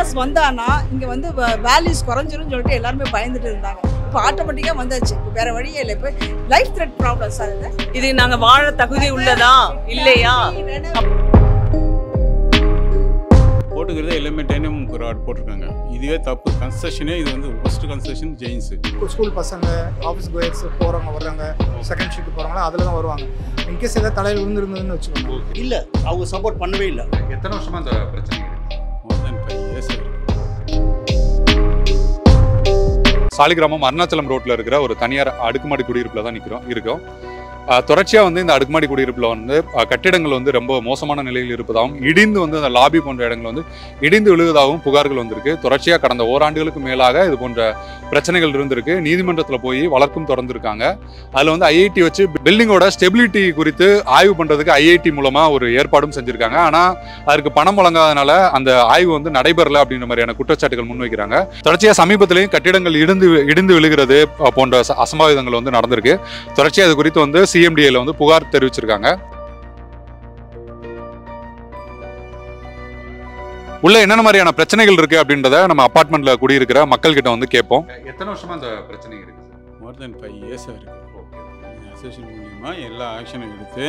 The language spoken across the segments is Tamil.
கேஸ் வந்தானா இங்கே வந்து வேல்யூஸ் குறைஞ்சிரும்னு சொல்லிட்டு எல்லாருமே பயந்துட்டு இருந்தாங்க இப்போ ஆட்டோமேட்டிக்காக வந்தாச்சு இப்போ வேற வழியே இல்லை இப்போ லைஃப் த்ரெட் ப்ராப்ளம்ஸ் ஆகுது இது நாங்க வாழ தகுதி உள்ளதா இல்லையா போட்டுக்கிறது எல்லாமே டைனமிக் ராட் போட்டிருக்காங்க இதுவே தப்பு கன்ஸ்ட்ரக்ஷனே இது வந்து ஃபர்ஸ்ட் கன்ஸ்ட்ரக்ஷன் ஜெயின்ஸு ஸ்கூல் பசங்க ஆஃபீஸ் கோயர்ஸ் போகிறவங்க வர்றவங்க செகண்ட் ஷிஃப்ட் போகிறவங்களாம் அதில் தான் வருவாங்க இன்கேஸ் ஏதாவது தலையில் விழுந்துருந்ததுன்னு வச்சுக்கோங்க இல்ல அவங்க சப்போர்ட் பண்ணவே இல்லை எத்தனை வருஷமா இந்த பிரச்சனை இருக்கு மோர் தென் ஃபைவ் இயர்ஸ் இருக்கு சாலிகிராமம் அருணாச்சலம் ரோட்ல இருக்கிற ஒரு தனியார் அடுக்குமாடி குடியிருப்புல தான் நிற்கிறோம் இருக்கோம் ஆஹ் தொடர்ச்சியா வந்து இந்த அடுக்குமாடி குடியிருப்புல வந்து ஆஹ் கட்டிடங்கள் வந்து ரொம்ப மோசமான நிலையில் இருப்பதாகவும் இடிந்து வந்து அந்த லாபி போன்ற இடங்கள் வந்து இடிந்து விழுவதாகவும் புகார்கள் வந்திருக்கு தொடர்ச்சியா கடந்த ஓராண்டுகளுக்கு மேலாக இது போன்ற பிரச்சனைகள் இருந்திருக்கு நீதிமன்றத்தில் போய் வழக்கும் தொடர்ந்துருக்காங்க அதில் வந்து ஐஐடி வச்சு பில்டிங்கோட ஸ்டெபிலிட்டி குறித்து ஆய்வு பண்றதுக்கு ஐஐடி மூலமா ஒரு ஏற்பாடும் செஞ்சிருக்காங்க ஆனா அதற்கு பணம் வழங்காதனால அந்த ஆய்வு வந்து நடைபெறல அப்படின்ற மாதிரியான குற்றச்சாட்டுகள் முன்வைக்கிறாங்க தொடர்ச்சியா சமீபத்திலையும் கட்டிடங்கள் இடிந்து இடிந்து விழுகிறது அஹ், போன்ற ச- அசம்பாவிதங்கள் வந்து நடந்திருக்கு தொடர்ச்சியா இது குறித்து வந்து சிஎம்டிஏல வந்து புகார் தெரிவிச்சிருக்காங்க உள்ள என்னென்ன மாதிரியான பிரச்சனைகள் இருக்கு அப்படின்றத நம்ம அபார்ட்மெண்ட்ல குடியிருக்கிற மக்கள் கிட்ட வந்து கேட்போம் எத்தனை வருஷமா அந்த பிரச்சனை இருக்கு மோர் தென் ஃபைவ் இயர்ஸாக இருக்குது அசோசியேஷன் மூலியமாக எல்லா ஆக்ஷனும் எடுத்து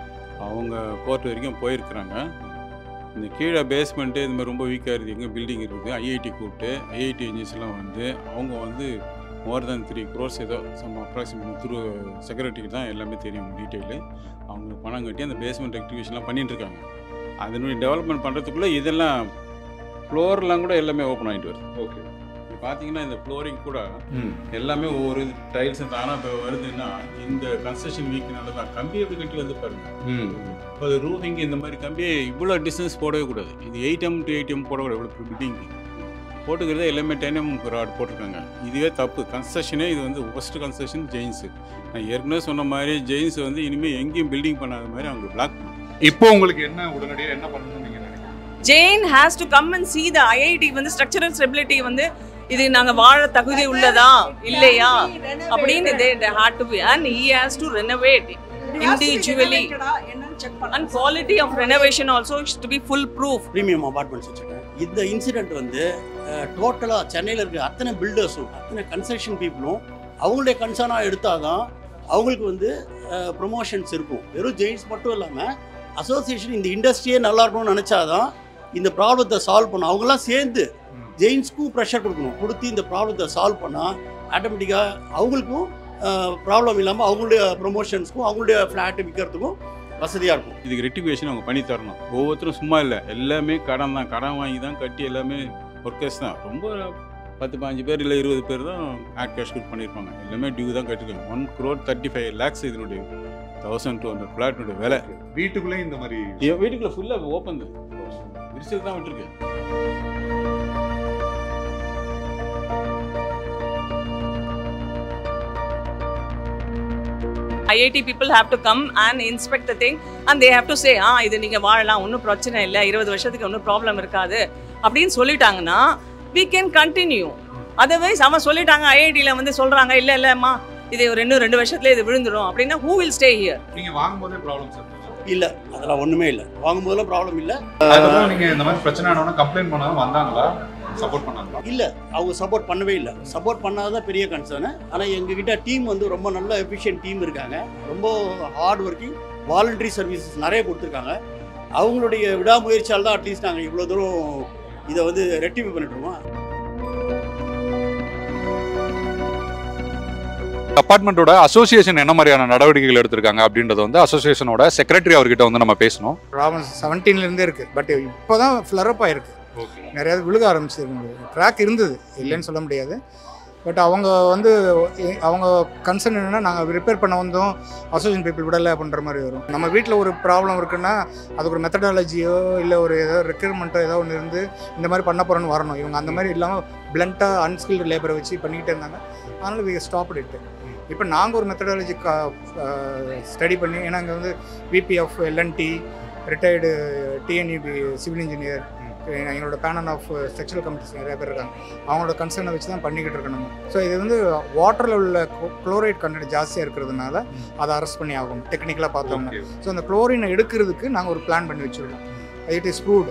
அவங்க கோர்ட் வரைக்கும் போயிருக்கிறாங்க இந்த கீழே பேஸ்மெண்ட்டு இது மாதிரி ரொம்ப வீக்காக இருக்குது எங்கே பில்டிங் இருக்குது ஐஐடி கூப்பிட்டு ஐஐடி இன்ஜினியர்ஸ்லாம் வந்து அவங்க வந்து மோர் தென் த்ரீ க்ரோர்ஸ் ஏதோ சம் அப்ராக்சிமேட் த்ரூ செக்யூரிட்டிக்கு தான் எல்லாமே தெரியும் டீட்டெயிலு அவங்க பணம் கட்டி அந்த பேஸ்மெண்ட் ரெக்டிஃபிகேஷன்லாம் பண்ணிட்டு இருக்காங்க அதனுடைய டெவலப்மெண்ட் பண்ணுறதுக்குள்ளே இதெல்லாம் ஃப்ளோர்லாம் கூட எல்லாமே ஓப்பன் ஆகிட்டு வருது ஓகே இப்போ பார்த்தீங்கன்னா இந்த ஃப்ளோரிங் கூட எல்லாமே ஒவ்வொரு டைல்ஸ் தானா இப்போ வருதுன்னா இந்த கன்ஸ்ட்ரக்ஷன் வீக்னால தான் கம்பி எப்படி கட்டி வந்து பாருங்க இப்போ அது ரூஃபிங் இந்த மாதிரி கம்பியை இவ்வளோ டிஸ்டன்ஸ் போடவே கூடாது இது eight M to eight M போடக்கூடாது இவ்வளோ பில்டிங் போட்டுக்கிறது எல்லாமே டென் எம் ராட் போட்டிருக்காங்க இதுவே தப்பு கன்ஸ்ட்ரக்ஷனே இது வந்து ஃபஸ்ட்டு கன்ஸ்ட்ரக்ஷன் ஜெயின்ஸு நான் ஏற்கனவே சொன்ன மாதிரி ஜெயின்ஸ் வந்து இனிமேல் எங்கேயும் பில்டிங் பண்ணாத மாதிரி அவங்க பிளாக் இப்போ உங்களுக்கு என்ன உடனடியாக என்ன பண்ணணும்னு நீங்க நினைக்கிறீங்க Jain has to come and see the IIT வந்து ஸ்ட்ரக்சரல் ஸ்டெபிலிட்டி வந்து இது நாங்க வாழ தகுதி உள்ளதா இல்லையா அப்படின்னு they they had to be and he has to renovate individually என்னன்னு check and quality of renovation also is to be full proof premium apartments வச்சுருக்கேன் இந்த இன்சிடென்ட் வந்து டோட்டலாக சென்னையில் இருக்க அத்தனை பில்டர்ஸும் அத்தனை கன்ஸ்ட்ரக்ஷன் பீப்புளும் அவங்களுடைய கன்சர்னாக எடுத்தால் தான் அவங்களுக்கு வந்து ப்ரொமோஷன்ஸ் இருக்கும் வெறும் ஜெயின்ஸ் மட்டும் இல்லாமல் அசோசியேஷன் இந்த இண்டஸ்ட்ரியே நல்லா இருக்கணும்னு நினச்சாதான் இந்த ப்ராப்ளத்தை சால்வ் பண்ணும் அவங்களாம் சேர்ந்து ஜெயின்ஸ்க்கும் ப்ரெஷர் கொடுக்கணும் கொடுத்து இந்த ப்ராப்ளத்தை சால்வ் பண்ணால் ஆட்டோமேட்டிக்காக அவங்களுக்கும் ப்ராப்ளம் இல்லாமல் அவங்களுடைய ப்ரொமோஷன்ஸ்க்கும் அவங்களுடைய ஃப்ளாட்டு விற்கிறதுக்கும் வசதியாக இருக்கும் இதுக்கு ரெட்டிஃபிகேஷன் அவங்க பண்ணி தரணும் ஒவ்வொருத்தரும் சும்மா இல்லை எல்லாமே கடன் தான் கடன் வாங்கி தான் கட்டி எல்லாமே ஒர்க்கர்ஸ் தான் ரொம்ப பத்து பாஞ்சு பேர் இல்லை இருபது பேர் தான் ஆக்ட் கேஷ் குட் பண்ணியிருப்பாங்க எல்லாமே டியூ தான் கட்டிருக்காங்க one crore thirty five lakhs இதனுடைய தௌசண்ட் டூ ஹண்ட்ரட் ஃப்ளாட்னுடைய விலை வீட்டுக்குள்ளே இந்த மாதிரி என் வீட்டுக்குள்ள ஃபுல்லாக ஓப்பன் தான் விரிசல் தான் விட்டுருக்கு IIT people have to come and inspect the thing and they have to say ஆ இது நீங்க வாழலாம் ஒன்றும் பிரச்சனை இல்லை இருபது வருஷத்துக்கு ஒன்றும் ப்ராப்ளம் இருக்காது அப்படின்னு சொல்லிட்டாங்கன்னா we can continue அதர்வைஸ் அவன் சொல்லிட்டாங்க ஐஐடியில் வந்து சொல்றாங்க இல்லை இல்லைம்மா இது ஒரு ரெண்டு ரெண்டு வருஷத்துல இது விழுந்துடும் அப்படின்னா who will stay here நீங்க வாங்கும்போதே ப்ராப்ளம்ஸ் இல்லை அதெல்லாம் ஒன்றுமே இல்லை வாங்கும்போதெல்லாம் ப்ராப்ளம் இல்லை அதுக்கப்புறம் நீங்க இந்த மாதிரி பிரச்சனை ஆனவொடனே கம்ப்ளைண்ட் பண்ணாலும் வந்தாங்களா சப்போர்ட் பண்ணாங்களா இல்லை அவங்க சப்போர்ட் பண்ணவே இல்லை சப்போர்ட் பண்ணாதான் பெரிய கன்சர்னு ஆனால் எங்ககிட்ட டீம் வந்து ரொம்ப நல்ல எஃபிஷியன்ட் டீம் இருக்காங்க ரொம்ப ஹார்ட் ஒர்க்கிங் வாலண்டரி சர்வீசஸ் நிறைய கொடுத்துருக்காங்க அவங்களுடைய விடாமுயற்சியால் தான் அட்லீஸ்ட் நாங்கள் இவ்வளோ தூரம் இதை வந்து ரெட்டிஃபை பண்ணிட்டுருக்கோம் அபார்ட்மெண்ட்டோட அசோசியேஷன் என்ன மாதிரியான நடவடிக்கைகள் எடுத்திருக்காங்க அப்படின்றத வந்து அசோசியேஷனோட செக்ரட்டரி அவர்கிட்ட வந்து நம்ம பேசணும் ப்ராப்ளம்ஸ் செவன்டீன்லேருந்தே இருக்குது பட் இப்போ தான் ஃப்ளரப் ஆயிருக்கு நிறையா விழுக ஆரம்பிச்சிருக்கு ட்ராக் இருந்தது இல்லைன்னு சொல்ல முடியாது பட் அவங்க வந்து எ- அவங்க கன்சர்ன் என்னென்னா நாங்கள் ரிப்பேர் பண்ண வந்தோம் அசோசியேஷன் பீப்புள் விடலை அப்படின்ற மாதிரி வரும் நம்ம வீட்டில் ஒரு ப்ராப்ளம் இருக்குன்னா அதுக்கு ஒரு மெத்தடாலஜியோ இல்லை ஒரு ஏதோ ரெக்யர்மெண்ட்டோ ஏதோ ஒன்று இருந்து இந்த மாதிரி பண்ண போகிறோன்னு வரணும் இவங்க அந்த மாதிரி இல்லாமல் பிளண்ட்டாக அன்ஸ்கில்டு லேபரை வச்சு பண்ணிக்கிட்டே இருந்தாங்க அதனால் வி ஸ்டாப் இட்டு இப்போ நாங்கள் ஒரு மெத்தடாலஜி ஸ்டடி பண்ணி ஏன்னா இங்கே வந்து VBF LNT retired TNUB civil engineer எங்களோட பேனல் ஆஃப் ஸ்ட்ரக்சரல் கமிட்டிஸ் நிறைய பேர் இருக்காங்க அவங்களோட கன்சர்னை வச்சு தான் பண்ணிக்கிட்டு இருக்கோம் நம்ம ஸோ இது வந்து வாட்டரில் உள்ள குளோரைட் கண்டென்ட் ஜாஸ்தியாக இருக்கிறதுனால அதை அரெஸ்ட் பண்ணி ஆகும் டெக்னிக்கலாக பார்த்தோம்னா ஸோ அந்த குளோரினை எடுக்கிறதுக்கு நாங்கள் ஒரு பிளான் பண்ணி வச்சுருக்கோம் it is proved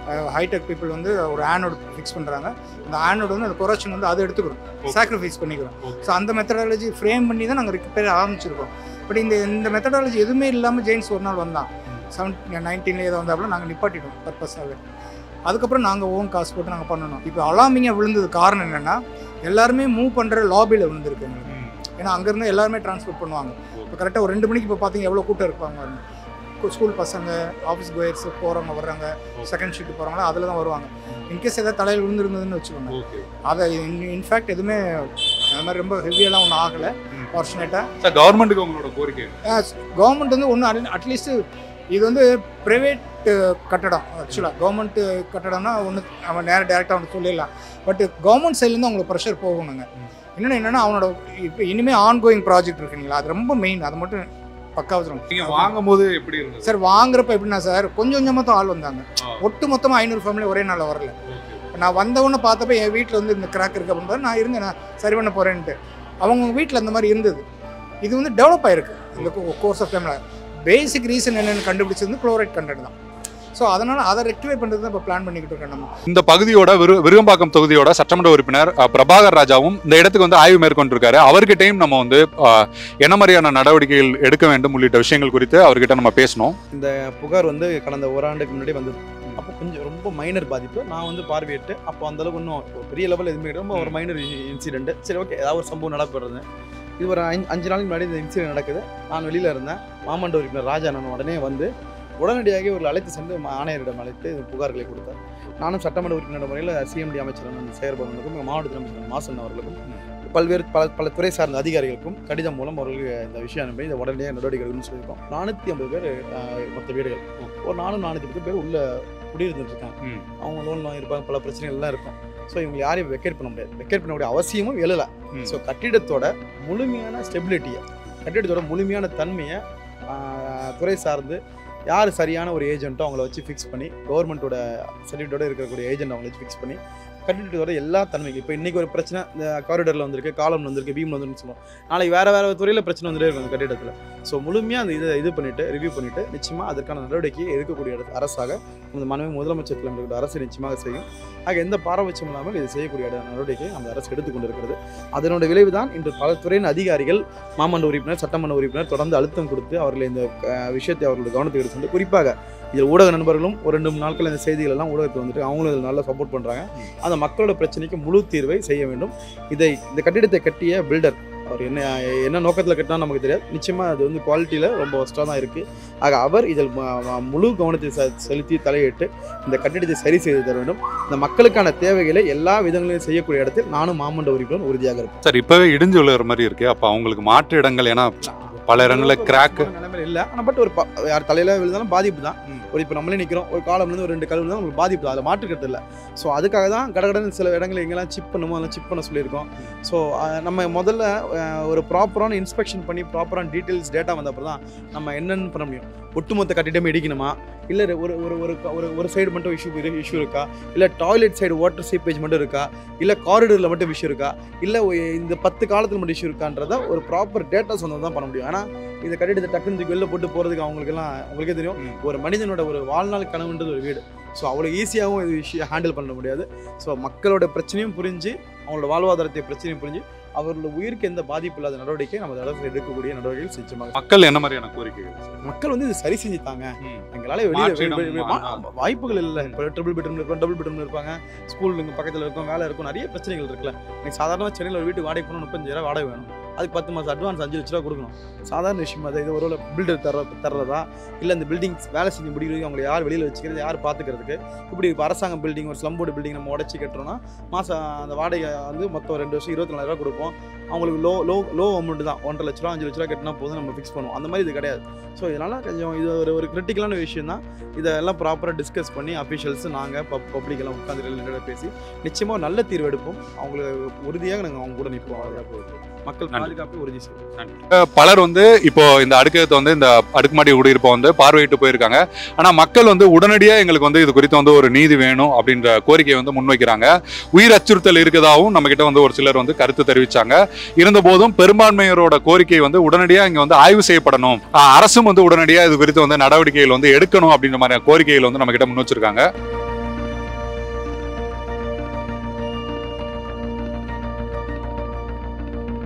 hitech people வந்து ஒரு ஆனோடு ஃபிக்ஸ் பண்ணுறாங்க அந்த ஆனோடு வந்து அந்த கொரப்ஷன் வந்து அதை எடுத்துக்கிறோம் சாக்ரிஃபைஸ் பண்ணிக்கிறோம் ஸோ அந்த மெத்தடாலஜி ஃப்ரேம் பண்ணி தான் நாங்கள் ரிப்பேர் ஆரம்பிச்சிருக்கோம் பட் இந்த இந்த மெத்தடாலஜி எதுவுமே இல்லாமல் ஜெயின்ஸ் ஒரு நாள் வந்தான் செவன் நைன்டீன்ல ஏதோ வந்தாப்புல நாங்கள் நிப்பாட்டிட்டோம் பர்பஸாகவே அதுக்கப்புறம் நாங்கள் ஓன் காசு போட்டு நாங்கள் பண்ணணும் இப்போ அலாமிங்காக விழுந்தது காரணம் என்னென்னா எல்லாருமே மூவ் பண்ணுற லாபியில் விழுந்திருக்கு எங்களுக்கு ஏன்னா அங்கேருந்து எல்லாருமே டிரான்ஸ்போர்ட் பண்ணுவாங்க இப்போ கரெக்டாக ஒரு ரெண்டு மணிக்கு இப்போ பார்த்தீங்க எவ்வளோ கூட்டம் இருப்பாங்க பாருங்க. ஸ்கூல் பசங்க ஆஃபீஸ் கோயர்ஸ் போகிறவங்க வர்றாங்க செகண்ட் ஷீட்டு போகிறவங்களா அதில் தான் வருவாங்க இன்கேஸ் ஏதாவது தலையில் விழுந்திருந்ததுன்னு வச்சுக்கோங்க அதை இன்ஃபேக்ட் எதுவுமே அந்த மாதிரி ரொம்ப ஹெவியெல்லாம் ஒன்றும் ஆகலை ஃபார்ச்சுனேட்டாக சார் கவர்மெண்ட்டுக்கு உங்களோட கோரிக்கை கவர்மெண்ட் வந்து ஒன்று அட்லீஸ்ட் இது வந்து ப்ரைவேட் கட்டடம் ஆக்சுவலாக கவர்மெண்ட் கட்டடம்னா ஒன்று அவன் நேராக டேரெக்டாக அவனுக்கு சொல்லிடலாம் பட் கவர்மெண்ட் சைட்லேருந்து அவங்களுக்கு ப்ரெஷர் போகணுங்க இன்னொன்று என்னென்னா அவனோட இப்போ இனிமேல் ஆன்கோயிங் ப்ராஜெக்ட் இருக்குங்களா அது ரொம்ப மெயின் அது மட்டும் பக்காவது நீங்க வாங்கும் போது எப்படி இருந்தது சார் வாங்குறப்ப எப்படின்னா சார் கொஞ்சம் கொஞ்சமாக தான் ஆள் வந்தாங்க ஆ. ஒட்டு மொத்தமாக ஐநூறு ஃபேமிலி ஒரே நாளில் வரல நான் வந்தவொடனே பார்த்தப்ப என் வீட்டில் வந்து இந்த கிராக் இருக்கு அப்படின்னு நான் இருந்தேன் நான் சரி பண்ண போகிறேன்ட்டு அவங்க வீட்டில் அந்த மாதிரி இருந்தது இது வந்து டெவலப் ஆயிருக்கு இந்த கோர்ஸ் ஆஃப் டைமில் பேசிக் ரீசன் என்னென்னு கண்டுபிடிச்சது வந்து குளோரைட் கண்டென்ட் தான் ஸோ அதனால் அதை ரெக்டிஃபை பண்ணுறது தான் இப்போ பிளான் பண்ணிக்கிட்டு இருக்கேன் நம்ம இந்த பகுதியோட விரு விருகம்பாக்கம் தொகுதியோட சட்டமன்ற உறுப்பினர் அஹ், பிரபாகர் ராஜாவும் இந்த இடத்துக்கு வந்து ஆய்வு மேற்கொண்டிருக்காரு அவர்கிட்டயும் நம்ம வந்து அஹ், என்ன மாதிரியான நடவடிக்கைகள் எடுக்க வேண்டும் உள்ளிட்ட விஷயங்கள் குறித்து அவர்கிட்ட நம்ம பேசணும் இந்த புகார் வந்து கடந்த ஓராண்டுக்கு முன்னாடி வந்தது அப்போ கொஞ்சம் ரொம்ப மைனர் பாதிப்பு நான் வந்து பார்வையிட்டு அப்போ அந்த அளவுக்கு இன்னும் ஒரு பெரிய லெவல் எதுவுமே கிடையாது. ரொம்ப ஒரு மைனர் இன்சிடென்ட் சரி ஓகே ஏதாவது ஒரு சம்பவம் நடப்படுறது இது ஒரு அஞ்சு அஞ்சு நாளைக்கு முன்னாடி இந்த இன்சிடென்ட் நடக்குது நான் வெளியில் இருந்தேன் மாமண்ட உறுப்பினர் ராஜா நான் உடனே வந்து உடனடியாக ஒரு அழைத்து சென்று மா- ஆணையரிடம் அழைத்து இந்த புகார்களை கொடுத்தார் நானும் சட்டமன்ற உறுப்பினர் முறையில் சிஎம்டி அமைச்சர் செயற்பவர்களுக்கும் எங்கள் மாவட்ட அமைச்சர் மாசன் அவர்களுக்கும் பல்வேறு பல பல துறை சார்ந்த அதிகாரிகளுக்கும் கடிதம் மூலம் அவர்களுக்கு இந்த விஷயம் அனுப்பி இந்த உடனடியாக நடவடிக்கை எடுக்கணும்னு சொல்லியிருக்கோம் நானூற்றி ஐம்பது பேர் ஆஹ், மொத்த வீடுகள் ஒரு நானும் நானூற்றி பத்து பேர் உள்ள குடியிருந்துட்டு இருக்காங்க ம். அவங்க லோன் வாங்கியிருப்பாங்க பல பிரச்சனைகள் எல்லாம் இருக்கும் ஸோ இவங்க யாரையும் வெக்கேட் பண்ண முடியாது வெக்கேட் பண்ணக்கூடிய அவசியமும் எழல ம். ஸோ கட்டிடத்தோட முழுமையான ஸ்டெபிலிட்டியை கட்டிடத்தோட முழுமையான தன்மையை ஆஹ், துறை சார்ந்து யார் சரியான ஒரு ஏஜென்ட்டோ அவங்கள வச்சு ஃபிக்ஸ் பண்ணி கவர்மெண்ட்டோட சர்டிஃபிகேட்டோட இருக்கக்கூடிய ஏஜென்ட் அவங்கள வச்சு ஃபிக்ஸ் பண்ணி கட்டிடத்தோட எல்லா தன்மைக்கும் இப்போ இன்னைக்கு ஒரு பிரச்சனை இந்த காரிடரில் வந்திருக்கு காலம் வந்திருக்கு பீம் வந்துருன்னு சொல்லுவோம் நாளைக்கு வேற வேற துறையில் பிரச்சனை வந்துட்டே இருக்கும் அந்த கட்டிடத்தில் ஸோ முழுமையாக அந்த இதை இது பண்ணிட்டு ரிவ்யூ பண்ணிட்டு நிச்சயமாக அதற்கான நடவடிக்கையை எடுக்கக்கூடிய இடத்து- அரசாக இந்த மனைவி முதலமைச்சர் தலைமையிலுள்ள அரசு நிச்சயமாக செய்யும் ஆக எந்த பாரபட்சம் இல்லாமல் இது செய்யக்கூடிய இட- நடவடிக்கையை அந்த அரசு எடுத்துக்கொண்டிருக்கிறது அதனோட விளைவு தான் இன்று பல துறையின் அதிகாரிகள் மாமன்ற உறுப்பினர் சட்டமன்ற உறுப்பினர் தொடர்ந்து அழுத்தம் கொடுத்து அவர்களை இந்த அஹ், விஷயத்தை அவர்களுடைய கவனத்துக்கு எடுத்து சென்று குறிப்பாக இதில் ஊடக நண்பர்களும் ஒரு ரெண்டு மூணு நாட்கள் இந்த செய்திகள் எல்லாம் ஊடகத்தில் வந்துட்டு அவங்களும் இதில் நல்லா சப்போர்ட் பண்ணுறாங்க அந்த மக்களோட பிரச்சனைக்கு முழு தீர்வை செய்ய வேண்டும் இதை இந்த கட்டிடத்தை கட்டிய பில்டர் அவர் என்ன என்ன நோக்கத்தில் கட்டினா நமக்கு தெரியாது நிச்சயமாக அது வந்து குவாலிட்டியில் ரொம்ப ஒஸ்ட்டாக தான் இருக்குது ஆக அவர் இதில் ம- ம- முழு கவனத்தை செ- செலுத்தி தலையிட்டு இந்த கட்டிடத்தை சரி செய்து தர வேண்டும் இந்த மக்களுக்கான தேவைகளை எல்லா விதங்களையும் செய்யக்கூடிய இடத்தில் நானும் மாமன்ற உறுப்பினர் உறுதியாக இருப்பேன் சார் இப்பவே இடிஞ்சு விழுகிற மாதிரி இருக்கு அப்ப அவங்களுக்கு மாற்று இடங்கள் ஏன்னா பல இடங்களில் கிராக் நிலைமையில இல்லை ஆனால் பட் ஒரு ப- யார் தலையில விழுந்தாலும் பாதிப்பு தான் ம். ஒரு இப்போ நம்மளே நிற்கிறோம் ஒரு காலம் இருந்து ஒரு ரெண்டு கல் விழுந்தாலும் உங்களுக்கு பாதிப்பு தான் அதில் மாற்றுக்கிறது இல்லை ஸோ அதுக்காக தான் கடகடன்னு சில இடங்கள் எங்கெல்லாம் சிப் பண்ணுமோ அதெல்லாம் சிப் பண்ண சொல்லியிருக்கோம் ஸோ நம்ம முதல்ல அஹ், ஒரு ப்ராப்பரான இன்ஸ்பெக்ஷன் பண்ணி ப்ராப்பரான டீட்டெயில்ஸ் டேட்டா வந்த அப்புறம் தான் நம்ம என்னென்னு பண்ண முடியும் ஒட்டுமொத்த கட்டிடமே இடிக்கணுமா இல்லை ஒரு ஒரு ஒரு ஒரு ஒரு சைடு மட்டும் இஷ்யூ இஷ்யூ இருக்கா இல்லை டாய்லெட் சைடு வாட்டர் சீப்பேஜ் மட்டும் இருக்கா இல்லை காரிடரில் மட்டும் இஷ்யூ இருக்கா இல்லை இந்த பத்து காலத்தில் மட்டும் இஷ்யூ இருக்கான்றத ஒரு ப்ராப்பர் டேட்டாஸ் வந்து தான் பண்ண முடியும் ஆனால் இந்த கட்டிடத்தை டக்குன்னு தூக்கி வெளில போட்டு போகிறதுக்கு அவங்களுக்கெல்லாம் உங்களுக்கே தெரியும் ஒரு மனிதனோட ஒரு வாழ்நாள் கனவுன்றது ஒரு வீடு ஸோ அவ்வளோ ஈஸியாகவும் இது விஷயம் ஹேண்டில் பண்ண முடியாது ஸோ மக்களோட பிரச்சனையும் புரிஞ்சு அவங்களோட வாழ்வாதாரத்தை பிரச்சனையும் புரிஞ்சு அவர்களோட உயிருக்கு எந்த பாதிப்பு இல்லாத நடவடிக்கை நம்ம அரசு எடுக்கக்கூடிய நடவடிக்கைகள் நிச்சயமாக மக்கள் என்ன மாதிரியான கோரிக்கைகள் மக்கள் வந்து இது சரி செஞ்சுட்டாங்க ம். எங்களால் மாற்று வெளியே இடம் மா- வாய்ப்புகள் இல்லை இப்போ ட்ரிபிள் பெட்ரூம் இருக்கும் டபுள் பெட்ரூம் இருப்பாங்க ஸ்கூல் இங்கே பக்கத்தில் இருக்கும் வேலை இருக்கும் நிறைய பிரச்சனைகள் இருக்குல்ல நீங்கள் சாதாரணமாக சென்னையில் ஒரு வீட்டுக்கு வாடகை போனால் முப்பத்தஞ்சாயிரம் வாடகை வேணும் அதுக்கு பத்து மாதம் அட்வான்ஸ் அஞ்சு லட்ச ரூபா கொடுக்கணும் சாதாரண விஷயம் அது இது ஒரு பில்டர் தர தர்றதா இல்லை இந்த பில்டிங்ஸ் வேலை செஞ்சு முடிக்கிறதுக்கு அவங்களை யார் வெளியில் வச்சுக்கிறது யார் பார்த்துக்கிறதுக்கு இப்படி இப்போ அரசாங்க பில்டிங் ஒரு ஸ்லம்போர்டு பில்டிங் நம்ம உடச்சி கட்டுறோம்னா மாதம் அந்த வாடகை வந்து மொத்தம் ரெண்டு வருஷம் இருபத்தி நாலாயிரம் கொடுப்போம் அவங்களுக்கு லோ லோ லோ அமௌண்ட் தான் ஒன்றரை லட்ச ரூபா அஞ்சு லட்ச ரூபா கட்டினா போதும் நம்ம ஃபிக்ஸ் பண்ணுவோம் அந்த மாதிரி இது கிடையாது ஸோ இதனால் கொஞ்சம் இது ஒரு ஒரு கிரிட்டிக்கலான விஷயம் தான் இதெல்லாம் ப்ராப்பராக டிஸ்கஸ் பண்ணி அஃபிஷியல்ஸ் நாங்கள் பப் பப்ளிக் எல்லாம் உட்காந்து ரிலேட்டடாக பேசி நிச்சயமாக ஒரு நல்ல தீர்வு எடுப்போம் அவங்களுக்கு உறுதியாக நாங்கள் அவங்க கூட நிற்போம் அதுதான் மக்கள் நன்றி. பாதுகாப்பை உறுதி செய்வோம் அஹ் பலர் வந்து இப்போ இந்த அடுக்ககத்தை வந்து இந்த அடுக்குமாடி குடியிருப்பை வந்து பார்வையிட்டு போயிருக்காங்க ஆனா மக்கள் வந்து உடனடியாக எங்களுக்கு வந்து இது குறித்து வந்து ஒரு நீதி வேணும் அப்படின்ற கோரிக்கையை வந்து முன்வைக்கிறாங்க உயிர் அச்சுறுத்தல் இருக்கதாகவும் நம்ம கிட்ட வந்து ஒரு சிலர் வந்து கருத்து தெரிவிச்சாங்க இருந்தபோதும் பெரும்பான்மையரோட கோரிக்கை வந்து உடனடியாக இங்க வந்து ஆய்வு செய்யப்படணும் அஹ் அரசும் வந்து உடனடியாக இது குறித்து வந்து நடவடிக்கைகள் வந்து எடுக்கணும் அப்படின்ற மாதிரி கோரிக்கைகள் வந்து நம்ம கிட்ட முன் வச்சிருக்காங்க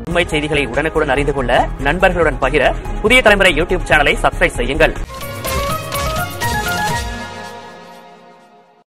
உண்மை செய்திகளை உடனுக்குடன் அறிந்து கொள்ள நண்பர்களுடன் பகிர புதிய தலைமுறை யூடியூப் சேனலை சப்ஸ்கிரைப் செய்யுங்கள்